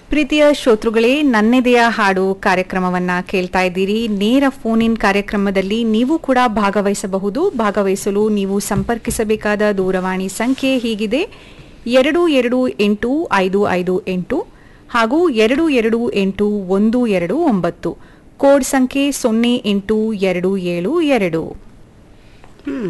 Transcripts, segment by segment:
ಪ್ರೀತಿಯ ಶ್ರೋತೃಗಳೇ ನನ್ನೆದೆಯ ಹಾಡು ಕಾರ್ಯಕ್ರಮವನ್ನ ಕೇಳ್ತಾ ಇದ್ದೀರಿ ನೇರ ಫೋನ್ ಇನ್ ಕಾರ್ಯಕ್ರಮದಲ್ಲಿ ನೀವು ಕೂಡ ಭಾಗವಹಿಸಬಹುದು ಭಾಗವಹಿಸಲು ನೀವು ಸಂಪರ್ಕಿಸಬೇಕಾದ ದೂರವಾಣಿ ಸಂಖ್ಯೆ ಹೀಗಿದೆ ಎರಡು ಎರಡು ಎಂಟು ಐದು ಐದು ಎಂಟು ಹಾಗೂ ಎರಡು ಎರಡು ಎಂಟು ಒಂದು ಎರಡು ಒಂಬತ್ತು ಕೋಡ್ ಸಂಖ್ಯೆ ಸೊನ್ನೆ ಎಂಟು ಎರಡು ಏಳು ಎರಡು ಹ್ಮ್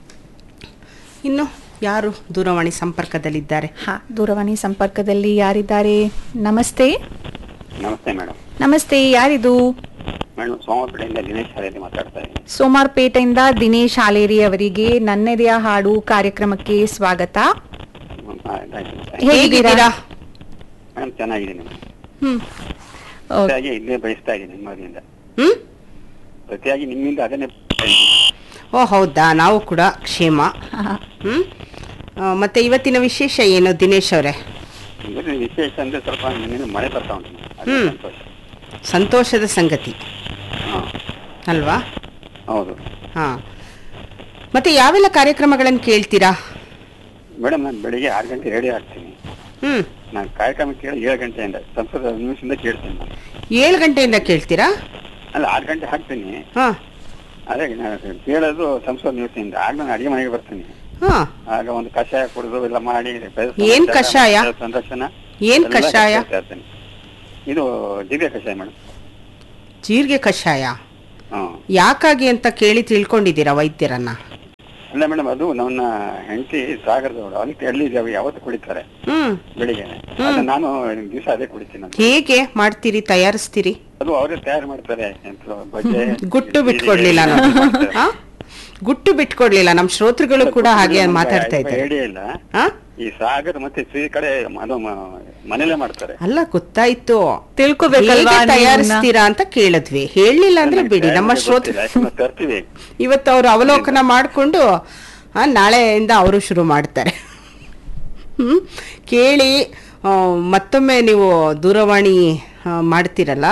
ಇನ್ನು ಯಾರು ದೂರವಾಣಿ ಸಂಪರ್ಕದಲ್ಲಿದ್ದಾರೆ ಹಾ ದೂರವಾಣಿ ಸಂಪರ್ಕದಲ್ಲಿ ಯಾರಿದ್ದಾರೆ ನಮಸ್ತೆ ನಮಸ್ತೆ ಮೇಡಮ್ ನಮಸ್ತೆ ಯಾರಿದು ಮೇಡಮ್ ಸೋಮವಾರಪೇಟೆಯಿಂದ ದಿನೇಶ್ ಶಾಲೆಯಲ್ಲಿ ಮಾತಾಡ್ತಾ ಇದ್ದೀನಿ ಸೋಮಾರ್ಪೇಟೆಯಿಂದ ದಿನೇಶ್ ಹಾಲೇರಿ ಅವರಿಗೆ ನನ್ನೆದೆಯ ಹಾಡು ಕಾರ್ಯಕ್ರಮಕ್ಕೆ ಸ್ವಾಗತ ಹ್ಮ್, ಆಯ್ತು, ಆಯ್ತು. ಹೇಗಿದ್ದೀರಾ ಮೇಡಮ್ ಚೆನ್ನಾಗಿದ್ದೀನಿ ಮೇಡಮ್ ಹ್ಮ್ ಓ, ಪ್ರತಿಯಾಗಿ ಇಲ್ಲೇ ಬಯಸ್ತಾ ಇದ್ದೀನಿ ನಿಮ್ಮದಿಂದ ಹ್ಮ್ ಪ್ರತಿಯಾಗಿ ನಿಮ್ಮಿಂದ ಅದನ್ನೇ ಬಯಸ್ತಾ ಇದ್ದೀನಿ. ಓ ಹೌದಾ ನಾವು ಕೂಡ ಕ್ಷೇಮ ಹಾ. ಹ್ಮ್ ಆ, ಮತ್ತೆ ಇವತ್ತಿನ ವಿಶೇಷ ಏನು ದಿನೇಶ್ ಅವರೇ ಇವತ್ತಿನ ವಿಶೇಷ ಅಂದ್ರೆ ಸ್ವಲ್ಪ ನಿನ್ನೆ ಮಳೆ ಬರ್ತಾ ಉಂಟು ಅದು ಹ್ಮ್. ಸಂತೋಷ ಸಂತೋಷದ ಸಂಗತಿ ಹಾ ಅಲ್ವಾ ಹೌದು ಹಾ ಮತ್ತೆ ಯಾವೆಲ್ಲ ಕಾರ್ಯಕ್ರಮಗಳನ್ನು ಕೇಳ್ತೀರಾ ಮೇಡಮ್ ನಾನು ಬೆಳಿಗ್ಗೆ ಆರು ಗಂಟೆ ರೆಡಿ ಆಗ್ತೀನಿ ಹ್ಮ್ ನಾನು ಕಾರ್ಯಕ್ರಮ ಕೇಳಿ ಏಳು ಗಂಟೆಯಿಂದ ಸಂಸ್ಕೃತ ನಿಮಿಷದಿಂದ ಕೇಳ್ತೀನಿ ನಾನು ಏಳು ಗಂಟೆಯಿಂದ ಕೇಳ್ತೀರಾ ಅಲ್ಲ ಆರು ಗಂಟೆ ಹಾಕ್ತೀನಿ ಹಾ ಅದೇ ನಾನು ಕೇಳೋದು ಸಂಸ್ಕೃತ ನ್ಯೂಸಿಂದ ಆಗ ನಾನು ಅಡಿಗೆ ಮನೆಗೆ ಬರ್ತೀನಿ ಹಾ ಆಗ ಒಂದು ಕಷಾಯ ಕುಡಿದು ಎಲ್ಲ ಮಾಡಿ ಏನ್ ಕಷಾಯ? ಸಂದರ್ಶನ ಏನ್ ಎಲ್ಲ ಕಷಾಯ? ಕೇಳ್ತಾ ಇರ್ತೇನೆ. ಇದು ದಿವ್ಯ ಕಷಾಯ ಮೇಡಮ್ ಜೀರಿಗೆ ಕಷಾಯ ಹ್ಮ್ ಯಾಕಾಗಿ ಅಂತ ಕೇಳಿ ತಿಳ್ಕೊಂಡಿದ್ದೀರಾ ವೈದ್ಯರನ್ನ ಅಲ್ಲ ಮೇಡಮ್ ಅದು ನನ್ನ ಹೆಂಡತಿ ಸಾಗರದವಳು ಅಲ್ಲಿ ಎಲ್ಲಿ ಇದಾವೆ ಯಾವತ್ತು ಕುಡಿತಾರೆ ಹ್ಮ್ ಬೆಳಿಗ್ಗೆ ಅದು ನಾನು ದಿವಸ ಅದೇ ಕುಡಿತೀನಿ ಅದು. ಹೇಗೆ ಮಾಡ್ತೀರಿ ತಯಾರಿಸ್ತೀರಿ ಅದು ಅವರೇ ತಯಾರು ಮಾಡ್ತಾರೆ ಎಂತ ಬಜ್ಜೆ ಗುಟ್ಟು ಬಿಟ್ಕೊಡ್ಲಿಲ್ಲ ಜೀರಿಗೆ ನೋಡಿ ಮಾಡ್ತಾರೆ. ಆ? ಗುಟ್ಟು ಬಿಟ್ಕೊಡ್ಲಿಲ್ಲ ನಮ್ ಶ್ರೋತೃಗಳು ಕೂಡ ಹಾಗೆ ನಮ್ಗೆ ಮಾತಾಡ್ತಾ ಇದ್ದಾರೆ ಐಡಿಯಾ ಇಲ್ಲ ಆ? ಈ ಸಾಗರ್ ಮತ್ತೆ ಶ್ರೀ ಕಡೆ ಅದು ಮ- ಮನೇಲೆ ಮಾಡ್ತಾರೆ ಅಲ್ಲ ಗೊತ್ತಾಯ್ತು ತಿಳ್ಕೊಬೇಕಲ್ವಾ ಹೇಗೆ ತಯಾರಿಸ್ತೀರಾ ಅಂತ ಕೇಳಿದ್ವಿ ಹೇಳಿಲ್ಲ ಅಂದ್ರೆ ಬಿಡಿ ನಮ್ಮ ನನಗೆ ಶ್ರೋತೃ ಗೊತ್ತಿಲ್ಲ, ಯಾಕಂದ್ರೆ ತರ್ತೀವಿ ಇವತ್ತು ಅವರು ಅವಲೋಕನ ಮಾಡಿಕೊಂಡು ನಾಳೆಯಿಂದ ಅವರು ಶುರು ಮಾಡ್ತಾರೆ ಹ್ಮ್ ಕೇಳಿ ಆ, ಮತ್ತೊಮ್ಮೆ ನೀವು ದೂರವಾಣಿ ಆ, ಮಾಡ್ತೀರಲ್ಲ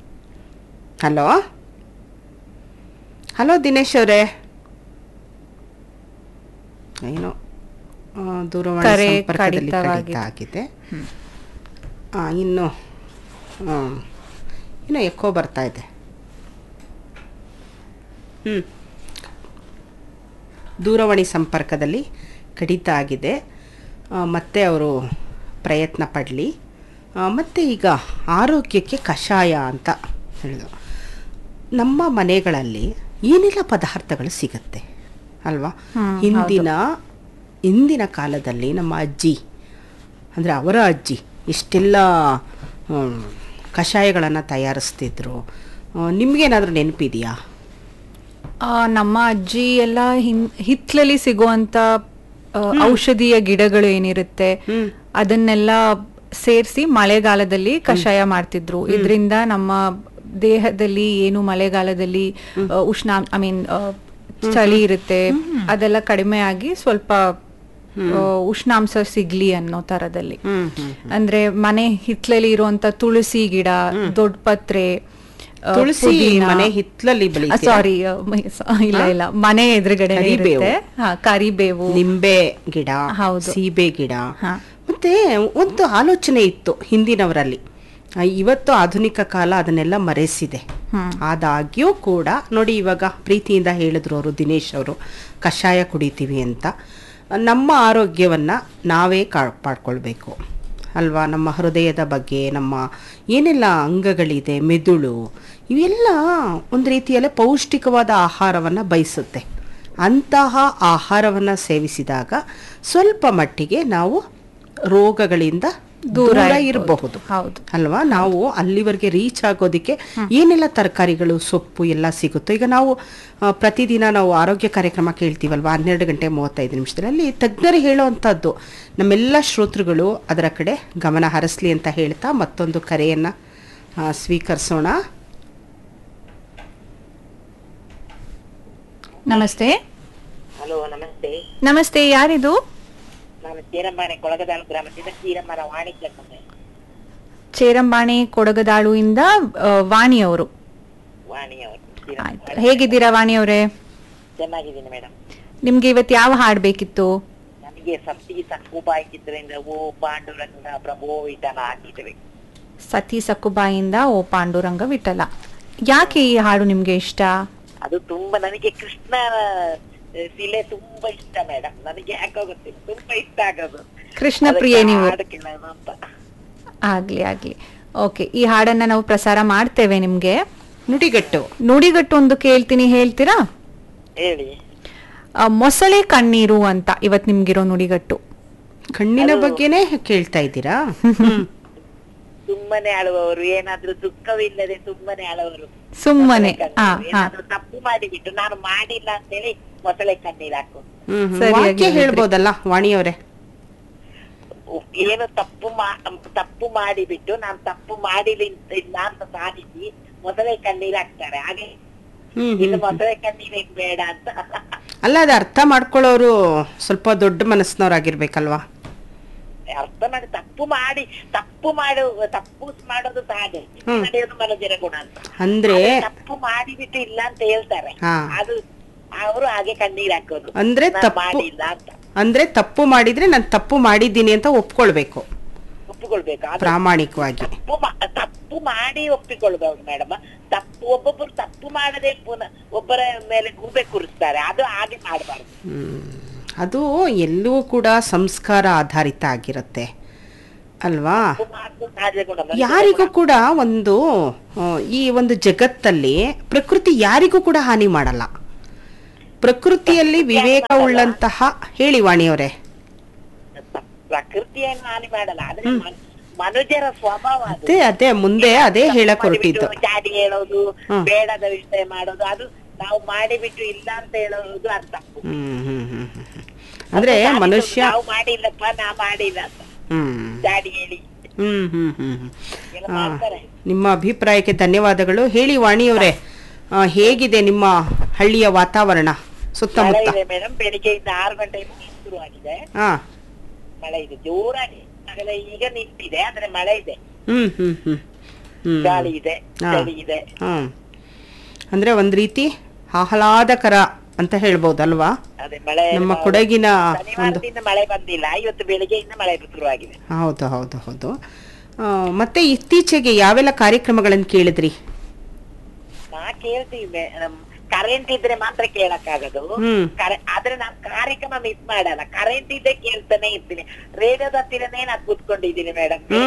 ಹಲೋ ಹಲೋ ದಿನೇಶ್ ಅವರೇ ಏನೋ ಆ, ದೂರವಾಣಿ ಕರೆ ಸಂಪರ್ಕದಲ್ಲಿ ಕಡಿತವಾಗಿದೆ. ಕಡಿತ ಆಗಿದೆ ಆ, ಇನ್ನು ಆ, ಇನ್ನು ಎಕ್ಕೋ ಬರ್ತಾ ಇದೆ ಹ್ಮ್ ದೂರವಾಣಿ ಸಂಪರ್ಕದಲ್ಲಿ ಕಡಿತ ಆಗಿದೆ ಆ, ಮತ್ತೆ ಅವರು ಪ್ರಯತ್ನ ಪಡಲಿ ಮತ್ತು ಈಗ ಆರೋಗ್ಯಕ್ಕೆ ಕಷಾಯ ಅಂತ ಹೇಳಿದ್ರು ನಮ್ಮ ಮನೆಗಳಲ್ಲಿ ಏನೆಲ್ಲ ಪದಾರ್ಥಗಳು ಸಿಗತ್ತೆ ಅಲ್ವಾ ಹ್ಮ್, ಹಿಂದಿನ ಹಿಂದಿನ ಕಾಲದಲ್ಲಿ ನಮ್ಮ ಅಜ್ಜಿ ಅಂದರೆ ಅವರ ಅಜ್ಜಿ ಇಷ್ಟೆಲ್ಲ ಕಷಾಯಗಳನ್ನು ತಯಾರಿಸ್ತಿದ್ರು ನಿಮಗೇನಾದರೂ ನೆನಪಿದೆಯಾ ಆ, ನಮ್ಮ ಅಜ್ಜಿ ಎಲ್ಲ ಹಿನ್- ಹಿತ್ಲಲ್ಲಿ ಸಿಗುವಂತ ಆ, ಔಷಧೀಯ ಗಿಡಗಳು ಏನಿರುತ್ತೆ ಹ್ಮ್. ಅದನ್ನೆಲ್ಲ ಸೇರಿಸಿ ಮಳೆಗಾಲದಲ್ಲಿ ಕಷಾಯ ಮಾಡ್ತಿದ್ರು ಇದರಿಂದ ನಮ್ಮ ದೇಹದಲ್ಲಿ ಏನು ಮಳೆಗಾಲದಲ್ಲಿ ಆ, ಉಷ್ಣ ಐ ಮೀನ್ ಚಳಿ ಇರುತ್ತೆ ಅದೆಲ್ಲ ಕಡಿಮೆ ಆಗಿ ಸ್ವಲ್ಪ ಆ, ಉಷ್ಣಾಂಶ ಸಿಗ್ಲಿ ಅನ್ನೋ ತರದಲ್ಲಿ ಹ್ಮ್ ಹ್ಮ್ ಅಂದ್ರೆ ಮನೆ ಹಿತ್ಲಲ್ಲಿ ಇರುವಂತ ತುಳಸಿ ಗಿಡ ದೊಡ್ಡ ಪತ್ರೆ ಆ, ತುಳಸಿ ಪುದೀನ. ಮನೆ ಹಿತ್ಲಲ್ಲಿ ಬೆಳೀತೀರಾ? ಸಾರಿ ಇಲ್ಲ ಇಲ್ಲ ಮನೆ ಎದುರುಗಡೆ ಕರಿಬೇವು. ಇರುತ್ತೆ ಹಾ ಕರಿಬೇವು ನಿಂಬೆ ಗಿಡ ಹೌದು. ಸೀಬೆ ಗಿಡ ಹಾ. ಮತ್ತೆ ಒಂದು ಆಲೋಚನೆ ಇತ್ತು ಹಿಂದಿನವರಲ್ಲಿ ಆ, ಇವತ್ತು ಆಧುನಿಕ ಕಾಲ ಅದನ್ನೆಲ್ಲ ಮರೆಸಿದೆ ಹ್ಮ್. ಆದಾಗ್ಯೂ ಕೂಡ ನೋಡಿ ಇವಾಗ ಪ್ರೀತಿಯಿಂದ ಹೇಳಿದ್ರು ಅವರು ದಿನೇಶ್ ಅವರು ಕಷಾಯ ಕುಡಿತೀವಿ ಅಂತ ನಮ್ಮ ಆರೋಗ್ಯವನ್ನ ನಾವೇ ಕಾಪಾಡ್ಕೊಳ್ಬೇಕು ಅಲ್ವಾ ನಮ್ಮ ಹೃದಯದ ಬಗ್ಗೆ ನಮ್ಮ ಏನೆಲ್ಲ ಅಂಗಗಳಿದೆ ಮೆದುಳು ಇವೆಲ್ಲ ಒಂದು ರೀತಿಯಲ್ಲೇ ಪೌಷ್ಟಿಕವಾದ ಆಹಾರವನ್ನು ಬಯಸುತ್ತೆ ಅಂತಹ ಆಹಾರವನ್ನು ಸೇವಿಸಿದಾಗ ಸ್ವಲ್ಪ ಮಟ್ಟಿಗೆ ನಾವು ರೋಗಗಳಿಂದ ದೂರ ದೂರ ಇರ್ಬೋದು. ಇರಬಹುದು ಹೌದು ಅಲ್ವಾ ನಾವು ಅಲ್ಲಿವರೆಗೆ ರೀಚ್ ಆಗೋದಕ್ಕೆ ಏನೆಲ್ಲ ತರಕಾರಿಗಳು ಸೊಪ್ಪು ಎಲ್ಲ ಸಿಗುತ್ತೋ ಈಗ ನಾವು ಆ, ಪ್ರತಿದಿನ ನಾವು ಆರೋಗ್ಯ ಕಾರ್ಯಕ್ರಮ ಕೇಳ್ತೀವಲ್ವಾ ಹನ್ನೆರಡು ಗಂಟೆ ಮೂವತ್ತೈದು ನಿಮಿಷದಲ್ಲಿ ಅಲ್ಲಿ ತಜ್ಞರು ಹೇಳುವಂಥದ್ದು ನಮ್ಮೆಲ್ಲ ಶ್ರೋತೃಗಳು ಅದರ ಕಡೆ ಗಮನ ಹರಿಸ್ಲಿ ಅಂತ ಹೇಳ್ತಾ ಮತ್ತೊಂದು ಕರೆಯನ್ನು ಸ್ವೀಕರಿಸೋಣ ನಮಸ್ತೆ ಹಲೋ ನಮಸ್ತೆ ನಮಸ್ತೆ ಯಾರಿದು ನಾನು ಚೇರಂಬಾಣೆ ಕೊಳಗದಾಳು ಗ್ರಾಮದಿಂದ ಚೀರಮ್ಮನ ವಾಣಿಜ್ಯ ಸಂಸ್ಥೆ ಚೇರಂಬಾಣೆ ಕೊಡಗದಾಳು ಇಂದ ಆ, ವಾಣಿ ಅವರು ವಾಣಿಯವರು ಆಯ್ತು ಹೇಗಿದ್ದೀರಾ ವಾಣಿ ಅವರೇ ಚೆನ್ನಾಗಿದ್ದೀನಿ ಮೇಡಮ್ ನಿಮ್ಗೆ ಇವತ್ತು ಯಾವ ಹಾಡ್ ಬೇಕಿತ್ತು ನಮಗೆ ಸಪ್ತಿಗೆ ಸಕ್ಕುಬಾಯಿ ಚಿತ್ರದಿಂದ ಓ ಪಾಂಡುರಂಗ ಪ್ರಭೋ ವಿಧಾನ ಹಾಕಿದ್ದೇವೆ ಸತಿ ಸಕ್ಕುಬಾಯಿಂದ ಓ ಪಾಂಡುರಂಗ ವಿಠಲ ಯಾಕೆ ಈ ಹಾಡು ನಿಮ್ಗೆ ಇಷ್ಟ ಅದು ತುಂಬಾ ನನಗೆ ಕೃಷ್ಣ ಆ, ಶಿಲೆ ತುಂಬಾ ಇಷ್ಟ ಮೇಡಮ್ ನನಗೆ ಯಾಕೋ ಗೊತ್ತಿಲ್ಲ ತುಂಬಾ ಇಷ್ಟ ಆಗೋದು ಕೃಷ್ಣ ಅದಕ್ಕೆ ಪ್ರಿಯೆ ನೀವು ಹಾಡು ಕೇಳೋಣ ಅಂತ ಆಗ್ಲಿ ಆಗ್ಲಿ ಓಕೆ ಈ ಹಾಡನ್ನ ನಾವು ಪ್ರಸಾರ ಮಾಡ್ತೇವೆ ನಿಮ್ಗೆ ನುಡಿಗಟ್ಟು ನುಡಿಗಟ್ಟು ಒಂದು ಕೇಳ್ತೀನಿ ಹೇಳ್ತೀರಾ ಹೇಳಿ ಆ, ಮೊಸಳೆ ಕಣ್ಣೀರು ಅಂತ ಇವತ್ ನಿಮ್ಗಿರೋ ನುಡಿಗಟ್ಟು ಕಣ್ಣಿನ ಬಗ್ಗೆನೇ ಕೇಳ್ತಾ ಇದ್ದೀರಾ ಹ್ಮ್. ಸುಮ್ಮನೆ ಅಳುವವರು ಏನಾದ್ರೂ ದುಃಖವಿಲ್ಲದೆ ಸುಮ್ಮನೆ ಅಳುವರು ಸುಮ್ಮನೆ ಮೊಸಳೆ ಹಾ ಕಣ್ಣೀರು. ಹಾ ಏನಾದ್ರೂ ತಪ್ಪು ಮಾಡಿಬಿಟ್ಟು ನಾನು ಮಾಡಿಲ್ಲ ಅಂತೇಳಿ ಮೊಸಳೆ ಕಣ್ಣೀರ್ ಹಾಕು ಹ್ಮ್ ಹ್ಮ್. ಸರಿಯಾಗಿ ವಾಕ್ಯ ಹೇಳಿದ್ರಿ. ಹೇಳ್ಬೋದಲ್ಲ ವಾಣಿಯವರೇ ಏನು ತಪ್ಪು ಮಾ ತಪ್ಪು ಮಾಡಿಬಿಟ್ಟು ನಾನು ತಪ್ಪು ಮಾಡಿಲ್ಲ ಇಲ್ಲ ಅಂತ ಸಾಧಿಸಿ ಮೊಸಳೆ ಕಣ್ಣೀರ್ ಹಾಕ್ತಾರೆ ಹಾಗೆ ಹ್ಮ್ ಇದು ಹ್ಮ್ ಮೊಸಳೆ ಕಣ್ಣೀರೇನ್ ಬೇಡ ಅಂತ ಅಲ್ಲ ಅದು ಅರ್ಥ ಮಾಡ್ಕೊಳ್ಳೋರು ಸ್ವಲ್ಪ ದೊಡ್ಡ ಮನಸ್ಸಿನವ್ರಾಗಿರ್ಬೇಕಲ್ವಾ ಅರ್ಥ ಮಾಡಿ ತಪ್ಪು ಮಾಡಿ ತಪ್ಪು ಮಾಡು ತಪ್ಪು ಮಾಡೋದು ಸಹಜ ಹ್ಮ್. ನಡೆಯೋದು ಮನೋಜರ ಗುಣ ಅಂತ ಅಂದ್ರೆ ಆದ್ರೆ ತಪ್ಪು ಮಾಡಿಬಿಟ್ಟು ಇಲ್ಲ ಅಂತ ಹೇಳ್ತಾರೆ ಹಾ. ಅದು ಅವರು ಹಾಗೆ ಕಣ್ಣೀರ್ ಹಾಕೋದು ಅಂದ್ರೆ ನಾನ್ ತಪ್ಪು- ಮಾಡಿಲ್ಲ ಅಂತ ಅಂದ್ರೆ ತಪ್ಪು ಮಾಡಿದ್ರೆ ನಾನು ತಪ್ಪು ಮಾಡಿದ್ದೀನಿ ಅಂತ ಒಪ್ಕೊಳ್ಬೇಕು ಒಪ್ಪಿಕೊಳ್ಬೇಕು ಅದು ಪ್ರಾಮಾಣಿಕವಾಗಿ ತಪ್ಪು ಮಾ- ತಪ್ಪು ಮಾಡಿ ಒಪ್ಪಿಕೊಳ್ಬೇಕು ಮೇಡಮ್ ತಪ್ಪು ಒಬ್ಬೊಬ್ಬರು ತಪ್ಪು ಮಾಡದೆ ಪುನಃ ಒಬ್ಬರ ಮೇಲೆ ಗೂಬೆ ಕೂರಿಸ್ತಾರೆ ಅದು ಹಾಗೆ ಮಾಡಬಾರ್ದು ಹ್ಮ್. ಅದು ಎಲ್ಲವೂ ಕೂಡ ಸಂಸ್ಕಾರ ಆಧಾರಿತ ಆಗಿರುತ್ತೆ ಅಲ್ವಾ ತಪ್ಪು ಮಾಡೋದು ಸಹಜ ಗುಣ ಮನುಷ್ಯನ ಯಾರಿಗೂ ಗುಣ. ಕೂಡ ಒಂದು ಆ, ಈ ಒಂದು ಜಗತ್ತಲ್ಲಿ ಪ್ರಕೃತಿ ಯಾರಿಗೂ ಕೂಡ ಹಾನಿ ಮಾಡಲ್ಲ ಪ್ರಕೃತಿಯಲ್ಲಿ ವಿವೇಕ ಉಳ್ಳಂತಹ ಹೇಳಿ ವಾಣಿಯವರೇ ಪ್ರಕೃತಿಯನ್ನು ಹಾನಿ ಮಾಡಲ್ಲ ಆದ್ರೆ ಮನ್- ಮನುಜರ ಸ್ವಭಾವ ಅದು ಅದೇ ಅದೇ ಮುಂದೆ ಅದೇ ಹೇಳಕ್ ತಪ್ಪು ಮಾಡಿಬಿಟ್ಟು ಹೊರಟಿದ್ದು ಚಾಡಿ ಹೇಳೋದು ಹ್ಮ್. ಬೇಡದ ವಿಷಯ ಮಾಡೋದು ಅದು ನಾವು ಮಾಡಿಬಿಟ್ಟು ಇಲ್ಲ ಅಂತ ಹೇಳೋದು ಅದು ತಪ್ಪು ಹ್ಮ್ ಹ್ಮ್ ಹ್ಮ್ ಹ್ಮ್ ಹ್ಮ್. ಅಂದ್ರೆ ಅದು ಮನುಷ್ಯ ನಾವು ಮಾಡಿಲ್ಲಪ್ಪ ನಾ ಮಾಡಿಲ್ಲ ಅಂತ ಹ್ಮ್ ಚಾಡಿ ಹೇಳಿ ಹ್ಮ್ ಹ್ಮ್ ಹ್ಮ್ ಹ್ಮ್. ಎಲ್ಲ ಆ, ಮಾಡ್ತಾರೆ ನಿಮ್ಮ ಅಭಿಪ್ರಾಯಕ್ಕೆ ಧನ್ಯವಾದಗಳು ಹೇಳಿ ವಾಣಿಯವರೇ ಆ, ಹೇಗಿದೆ ನಿಮ್ಮ ಹಳ್ಳಿಯ ವಾತಾವರಣ ಮಳೆ ಸುತ್ತಮುತ್ತ ಇದೆ ಮೇಡಮ್ ಬೆಳಿಗ್ಗೆಯಿಂದ ಆರು ಗಂಟೆಯಿಂದ ಶುರು ಆಗಿದೆ ಹಾ ಮಳೆ ಇದೆ ಜೋರಾಗಿ ಆಗಲೇ ಈಗ ನಿಂತಿದೆ ಆದ್ರೆ ಮಳೆ ಇದೆ ಹ್ಮ್ ಹ್ಮ್ ಹ್ಮ್ ಹ್ಮ್ ಗಾಳಿ ಇದೆ ಹಾ. ಚಳಿ ಇದೆ ಹ್ಮ್ ಅಂದ್ರೆ ಒಂದ್ ರೀತಿ ಆಹ್ಲಾದಕರ ಅಂತ ಹೇಳ್ಬೋದಲ್ವಾ ಅದೇ ಮಳೆ ನಮ್ಮ ಕೊಡಗಿನ ಒಂದು ಶನಿವಾರದಿಂದ ಮಳೆ ಬಂದಿಲ್ಲ ಇವತ್ತು ಬೆಳಿಗ್ಗೆಯಿಂದ ಮಳೆ ಶುರು ಆಗಿದೆ ಹೌದು ಹೌದು ಹೌದು ಆ, ಮತ್ತೆ ಇತ್ತೀಚೆಗೆ ಯಾವೆಲ್ಲ ಕಾರ್ಯಕ್ರಮಗಳನ್ನು ಕೇಳಿದ್ರಿ ನಾ ಕೇಳ್ತೀವಿ ಮೇಡಮ್ ಕರೆಂಟ್ ಇದ್ರೆ ಮಾತ್ರ ಕೇಳಕ್ಕಾಗದು ಹ್ಮ್. ಕರೆ- ಆದ್ರೆ ನಾನ್ ಕಾರ್ಯಕ್ರಮ ಮಿಸ್ ಮಾಡಲ್ಲ ಕರೆಂಟ್ ಇದ್ದೆ ಕೇಳ್ತಾನೆ ಇರ್ತೀನಿ ರೇಡಿಯೋದ ಹತ್ತಿರನೇ ನಾನು ಕೂತ್ಕೊಂಡಿದ್ದೀನಿ ಮೇಡಮ್